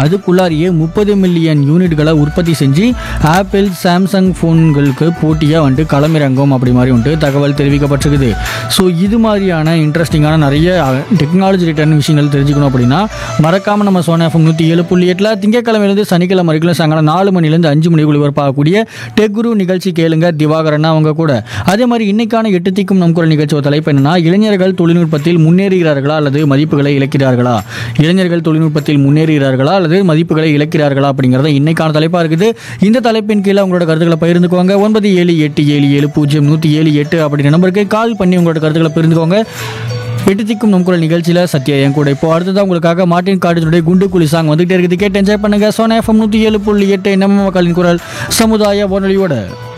அதுக்குள்ளாரியே முப்பது மில்லியன் யூனிட்களை உற்பத்தி செஞ்சு ஆப்பிள் சாம்சங் ஃபோன்களுக்கு போட்டியாக வந்துட்டு களமிறங்கும் அப்படி மாதிரி வந்துட்டு தகவல் தெரிவிக்கப்பட்டிருக்குது ஸோ இது மாதிரியான இன்ட்ரெஸ்டிங்கான நிறைய டெக்னாலஜி ரிட்டர்ன் விஷயங்கள் தெரிஞ்சுக்கணும் அப்படின்னா மறக்காமல் நம்ம சோனா எஃப்எம் நூற்றி ஏழு புள்ளி எட்டில் திங்கக்கிழமையிலேருந்து சனிக்கிழமை வரைக்கும் சாயங்காலம் நாலு மணிலேருந்து அஞ்சு மணி ஒளிபரப்பாகக்கூடிய டெக் குரு நிகழ்ச்சி கேளுங்க திவாகரன் அவங்க கூட அதே மாதிரி இன்னைக்கான எட்டு திக்கும் நம் குரல் நிகழ்ச்சியோட தலைப்பு என்னன்னா இளைஞர்கள் தொழில்நுட்பத்தில் முன்னேறுகிறார்களா அல்லது மதிப்புகளை இழக்கிறார்களா இளைஞர்கள் தொழில்நுட்பத்தில் முன்னேறுகிறார்களா அல்லது மதிப்புகளை இழக்கிறார்களா அப்படிங்கிறத இன்னைக்கான தலைப்பாக இருக்குது இந்த தலைப்பின் கீழே உங்களோட கருத்துக்களை பகிர்ந்துக்கோங்க ஒன்பது ஏழு எட்டு ஏழு ஏழு பூஜ்ஜியம் நூற்றி ஏழு எட்டு அப்படின்ற நம்பருக்கு கால் பண்ணி உங்களோட கருத்துக்களை பகிர்ந்துக்கோங்க எட்டு திக்கும் நம் குரல் நிகழ்ச்சியில் சத்யா என் கூட இப்போ அடுத்ததான் உங்களுக்காக மார்ட்டின் கார்டினுடைய குண்டு குழி சாங் வந்துகிட்டே இருக்குது கேட்டு என்ஜாய் பண்ணுங்க சோனா எஃப்எம் நூற்றி ஏழு புள்ளி எட்டு நம்ம மக்களின் குரல் சமுதாய வானொலியோட